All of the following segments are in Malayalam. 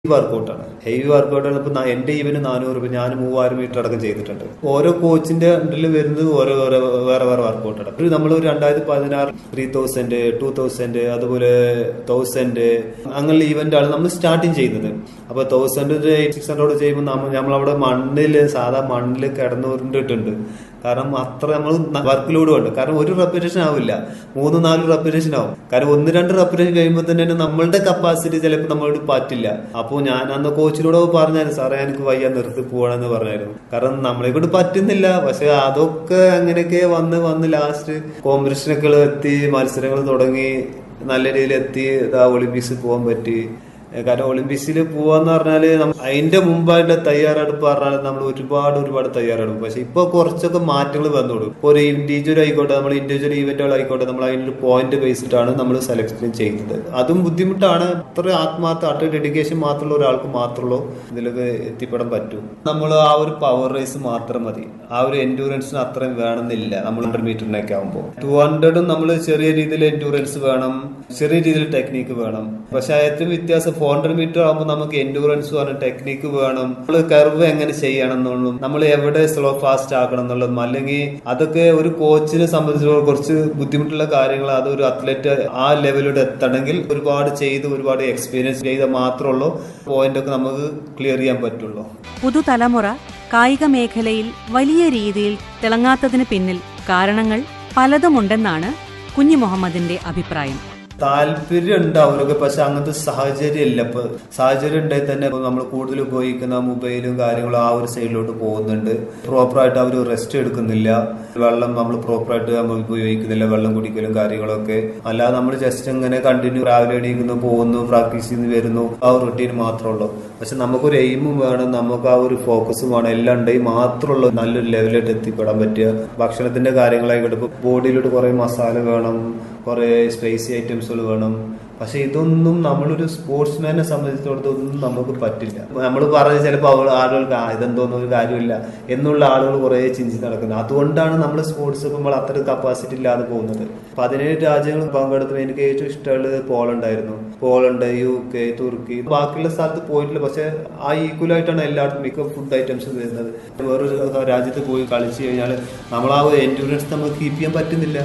വർക്കൗട്ടാണ് ഹെവി വർക്കൗട്ടാണ് ഇപ്പൊ ന- എന്റെ ഈവന് നാനൂറ് രൂപ ഞാൻ മൂവായിരം മീറ്റർ അടക്കം ചെയ്തിട്ടുണ്ട് ഓരോ കോച്ചിന്റെ അണ്ടറിൽ വരുന്നത് ഓരോ ഓരോ വേറെ വേറെ വർക്കൗട്ടാണ് ഒരു നമ്മൾ രണ്ടായിരത്തി പതിനാറ് ത്രീ തൗസൻഡ് ടൂ തൗസൻഡ് അതുപോലെ തൗസൻഡ് അങ്ങനെയുള്ള ഈവന്റ് ആണ് നമ്മൾ സ്റ്റാർട്ടിങ് ചെയ്യുന്നത് അപ്പൊ തൗസൻഡ് എയ്റ്റ് സിക്സ് ഹൺഡ്രഡ് ചെയ്യുമ്പോൾ നമ്മൾ നമ്മളവിടെ മണ്ണില് സാധാ മണ്ണിൽ കിടന്നുരുണ്ടിട്ടുണ്ട് കാരണം അത്ര നമ്മൾ വർക്ക് ലോഡ് ഉണ്ട് കാരണം ഒരു റെപ്പറ്റേഷൻ ആവില്ല മൂന്ന് നാല് റെപ്പറ്റേഷൻ ആവും കാരണം ഒന്ന് രണ്ട് റെപ്പറ്റേഷൻ കഴിയുമ്പോൾ തന്നെ നമ്മളുടെ കപ്പാസിറ്റി ചിലപ്പോൾ നമ്മളോട് പറ്റില്ല അപ്പോൾ ഞാൻ അന്ന് കോച്ചിനോട് പറഞ്ഞായിരുന്നു സാറേ എനിക്ക് വയ്യ നിർത്തി പോകണമെന്ന് പറഞ്ഞായിരുന്നു കാരണം നമ്മളെ കൊണ്ട് പറ്റുന്നില്ല പക്ഷെ അതൊക്കെ അങ്ങനെയൊക്കെ വന്ന് വന്ന് ലാസ്റ്റ് കോമ്പറ്റീഷനൊക്കെ എത്തി മത്സരങ്ങൾ തുടങ്ങി നല്ല രീതിയിൽ എത്തി ഇതാ ഒളിമ്പിക്സിൽ പോകാൻ പറ്റി കാരണം ഒളിമ്പിക്സിൽ പോവാന്ന് പറഞ്ഞാല് നമ്മ- അതിന്റെ മുമ്പായിട്ട് തയ്യാറെടുപ്പ് പറഞ്ഞാൽ നമ്മൾ ഒരുപാട് ഒരുപാട് തയ്യാറെടുപ്പ് പക്ഷെ ഇപ്പൊ കുറച്ചൊക്കെ മാറ്റങ്ങൾ വന്നോളൂ ഇപ്പൊ ഒരു ഇൻഡിവിജ്വൽ ആയിക്കോട്ടെ നമ്മൾ ഇൻഡിവിജ്വൽ ഈവന്റുകൾ ആയിക്കോട്ടെ നമ്മൾ അതിനൊരു പോയിന്റ് ബേസിട്ടാണ് നമ്മൾ സെലക്ഷൻ ചെയ്യുന്നത് അതും ബുദ്ധിമുട്ടാണ് അത്ര ആത്മാർത്ഥ അത്ര ഡെഡിക്കേഷൻ മാത്രമുള്ള ഒരാൾക്ക് മാത്രമുള്ളൂ ഇതിലൊക്കെ എത്തിപ്പെടാൻ പറ്റും നമ്മൾ ആ ഒരു പവർ റേസ് മാത്രം മതി ആ ഒരു എൻഡൂറൻസിന് അത്രയും വേണമെന്നില്ല നമ്മൾ ഹൺഡ്രഡ് മീറ്ററിനൊക്കെ ആകുമ്പോൾ ടു ഹൺഡ്രഡും നമ്മൾ ചെറിയ രീതിയിൽ എൻഡൂറൻസ് വേണം ചെറിയ രീതിയിൽ ടെക്നീക്ക് വേണം പക്ഷെ ഏറ്റവും വ്യത്യാസം ഫോർ ഹൺഡ്രഡ് മീറ്റർ ആകുമ്പോൾ നമുക്ക് എൻഡൂറൻസ് വേണം ടെക്നീക്ക് വേണം നമ്മൾ കർവ് എങ്ങനെ ചെയ്യണം എന്നുള്ളതും നമ്മൾ എവിടെ സ്ലോ ഫാസ്റ്റ് ആക്കണം എന്നുള്ളതും അല്ലെങ്കിൽ അതൊക്കെ ഒരു കോച്ചിനെ സംബന്ധിച്ചിടത്തോളം കുറച്ച് ബുദ്ധിമുട്ടുള്ള കാര്യങ്ങൾ അത് ഒരു അത്ലറ്റ് ആ ലെവലിലൂടെ എത്തണമെങ്കിൽ ഒരുപാട് ചെയ്ത് ഒരുപാട് എക്സ്പീരിയൻസ് ചെയ്താൽ മാത്രമുള്ളൂ പോയിന്റ് ഒക്കെ നമുക്ക് ക്ലിയർ ചെയ്യാൻ പറ്റുള്ളൂ പുതുതലമുറ കായിക മേഖലയിൽ വലിയ രീതിയിൽ തിളങ്ങാത്തതിന് പിന്നിൽ കാരണങ്ങൾ പലതുമുണ്ടെന്നാണ് കുഞ്ഞു മുഹമ്മദിന്റെ അഭിപ്രായം താല്പര്യം ഉണ്ട് അവരൊക്കെ പക്ഷെ അങ്ങനത്തെ സാഹചര്യം ഇല്ല ഇപ്പൊ സാഹചര്യം ഉണ്ടെങ്കിൽ തന്നെ നമ്മൾ കൂടുതൽ ഉപയോഗിക്കുന്ന മൊബൈലും കാര്യങ്ങളും ആ ഒരു സൈഡിലോട്ട് പോകുന്നുണ്ട് പ്രോപ്പറായിട്ട് അവർ റെസ്റ്റ് എടുക്കുന്നില്ല വെള്ളം നമ്മൾ പ്രോപ്പറായിട്ട് നമ്മൾ ഉപയോഗിക്കുന്നില്ല വെള്ളം കുടിക്കലും കാര്യങ്ങളൊക്കെ അല്ലാതെ നമ്മൾ ജസ്റ്റ് ഇങ്ങനെ കണ്ടിന്യൂ രാവിലെ എണീക്കുന്നു പോകുന്നു പ്രാക്ടീസ് ചെയ്യുന്നു വരുന്നു ആ ഒരു റൊട്ടീൻ മാത്രമേ ഉള്ളൂ പക്ഷെ നമുക്കൊരു എയിമും വേണം നമുക്ക് ആ ഒരു ഫോക്കസും വേണം എല്ലാം ഉണ്ടെങ്കിൽ മാത്രമുള്ള നല്ലൊരു ലെവലിലോട്ട് എത്തിപ്പെടാൻ പറ്റുക ഭക്ഷണത്തിന്റെ കാര്യങ്ങളായിക്കോട്ടെ ഇപ്പൊ ബോഡിയിലോട്ട് കുറെ മസാല വേണം കുറെ സ്പൈസി ഐറ്റംസുകൾ വേണം പക്ഷെ ഇതൊന്നും നമ്മളൊരു സ്പോർട്സ്മാനെ സംബന്ധിച്ചിടത്തോളം ഒന്നും നമുക്ക് പറ്റില്ല നമ്മൾ പറഞ്ഞ ചിലപ്പോൾ അവൾ ആളുകൾക്ക് ആ ഇതെന്തോന്നും ഒരു കാര്യമില്ല എന്നുള്ള ആളുകൾ കുറെ ചിന്തിച്ച് നടക്കുന്നത് അതുകൊണ്ടാണ് നമ്മൾ സ്പോർട്സ് നമ്മൾ അത്ര കപ്പാസിറ്റി ഇല്ലാതെ പോകുന്നത് പതിനേഴ് രാജ്യങ്ങൾ പങ്കെടുത്തപ്പോൾ എനിക്ക് ഏറ്റവും ഇഷ്ടമുള്ളത് പോളണ്ട് ആയിരുന്നു പോളണ്ട് യു കെ തുർക്കി ബാക്കിയുള്ള സ്ഥലത്ത് പോയിട്ടില്ല പക്ഷെ ആ ഈക്വൽ ആയിട്ടാണ് എല്ലായിടത്തും മിക്ക ഫുഡ് ഐറ്റംസ് വരുന്നത് വേറൊരു രാജ്യത്ത് പോയി കളിച്ചു കഴിഞ്ഞാൽ നമ്മൾ ആ ഒരു എൻഡ്യൂറൻസ് നമുക്ക് കീപ്പ് ചെയ്യാൻ പറ്റുന്നില്ല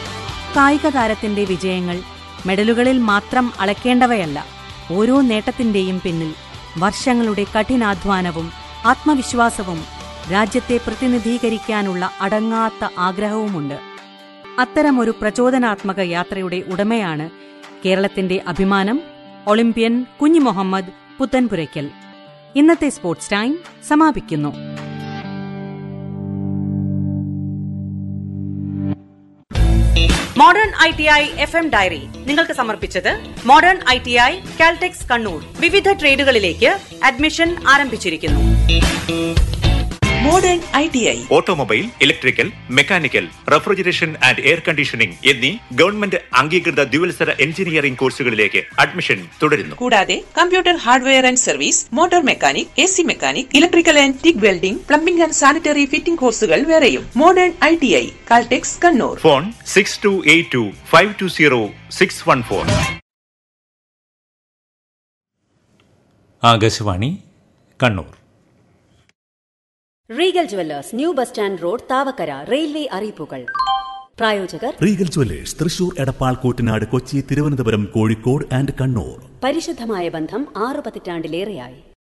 കായിക താരത്തിന്റെ വിജയങ്ങൾ മെഡലുകളിൽ മാത്രം അളക്കേണ്ടവയല്ല ഓരോ നേട്ടത്തിന്റെയും പിന്നിൽ വർഷങ്ങളുടെ കഠിനാധ്വാനവും ആത്മവിശ്വാസവും രാജ്യത്തെ പ്രതിനിധീകരിക്കാനുള്ള അടങ്ങാത്ത ആഗ്രഹവുമുണ്ട് അത്തരമൊരു പ്രചോദനാത്മക യാത്രയുടെ ഉടമയാണ് കേരളത്തിന്റെ അഭിമാനം ഒളിമ്പ്യൻ കുഞ്ഞു മുഹമ്മദ് പുത്തൻപുരയ്ക്കൽ ഇന്നത്തെ സ്പോർട്സ് ടൈം സമാപിക്കുന്നു modern I T I F M diary നിങ്ങൾക്ക് സമർപ്പിച്ചത് modern I T I Caltex Kannur വിവിധ ട്രേഡുകളിലേക്ക് അഡ്മിഷൻ ആരംഭിച്ചിരിക്കുന്നു modern I T I automobile electrical mechanical refrigeration and air conditioning എന്നീ ഗവൺമെന്റ് അംഗീകൃത ദ്വിവത്സര എഞ്ചിനീയറിംഗ് കോഴ്സുകളിലേക്ക് അഡ്മിഷൻ തുടരുന്നു കൂടാതെ computer hardware and service motor mechanic A C mechanic electrical and TIG welding plumbing and sanitary fitting കോഴ്സുകൾ വേറെയും modern I T I Caltex Kannur phone six two eight two five two zero six one four Akashvani Kannur Regal jewellers new bus stand road Thavakkara railway അറിയിപ്പുകൾ പ്രായോജകർ Regal jewellers Thrissur Edappal Koottanad Kochi Thiruvananthapuram Kozhikode and Kannur പരിശുദ്ധമായ ബന്ധം ആറു പതിറ്റാണ്ടിലേറെയായി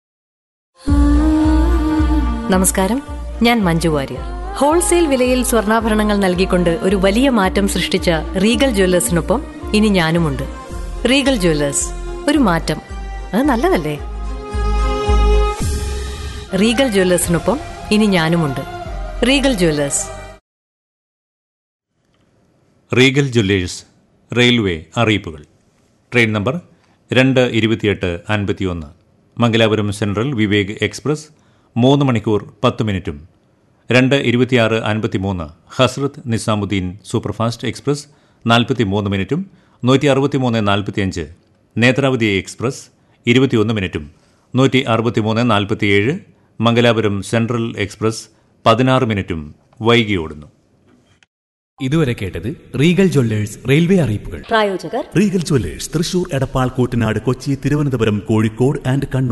നമസ്കാരം ഞാൻ മഞ്ജു വാര്യർ ഹോൾസെയിൽ വിലയിൽ സ്വർണ്ണാഭരണങ്ങൾ നൽകിക്കൊണ്ട് ഒരു വലിയ മാറ്റം സൃഷ്ടിച്ച റീഗൽ ജ്വല്ലേഴ്സിനൊപ്പം ഇനി ഞാനുമുണ്ട് റീഗൽ ജ്വല്ലേഴ്സ് ഒരു മാറ്റം അത് നല്ലതല്ലേ റീഗൽ ജ്വല്ലേഴ്സിനൊപ്പം ഇനി ഞാനുമുണ്ട് Regal jewellers Regal jewellers railway അറിയിപ്പുകൾ ട്രെയിൻ നമ്പർ രണ്ട് ഇരുപത്തിയെട്ട് അൻപത്തിയൊന്ന് മംഗലാപുരം സെൻട്രൽ വിവേക് എക്സ്പ്രസ് മൂന്ന് മണിക്കൂർ പത്ത് മിനിറ്റും രണ്ട് ഇരുപത്തിയാറ് അൻപത്തിമൂന്ന് ഹസ്രത്ത് നിസാമുദ്ദീൻ സൂപ്പർഫാസ്റ്റ് എക്സ്പ്രസ് നാൽപ്പത്തിമൂന്ന് മിനിറ്റും നൂറ്റി അറുപത്തിമൂന്ന് നാൽപ്പത്തിയഞ്ച് നേത്രാവതി എക്സ്പ്രസ് ഇരുപത്തിയൊന്ന് മിനിറ്റും നൂറ്റി അറുപത്തിമൂന്ന് നാൽപ്പത്തിയേഴ് മംഗലാപുരം സെൻട്രൽ എക്സ്പ്രസ് പതിനാറ് മിനിറ്റും വൈകി ഓടുന്നു ഇതുവരെ കേട്ടത് റീഗൽ ജ്വല്ലേഴ്സ് റെയിൽവേ അറിയിപ്പുകൾ പ്രായോജകർ Regal jewellers Thrissur Edappal Koottanad Kochi Thiruvananthapuram Kozhikode and Kannur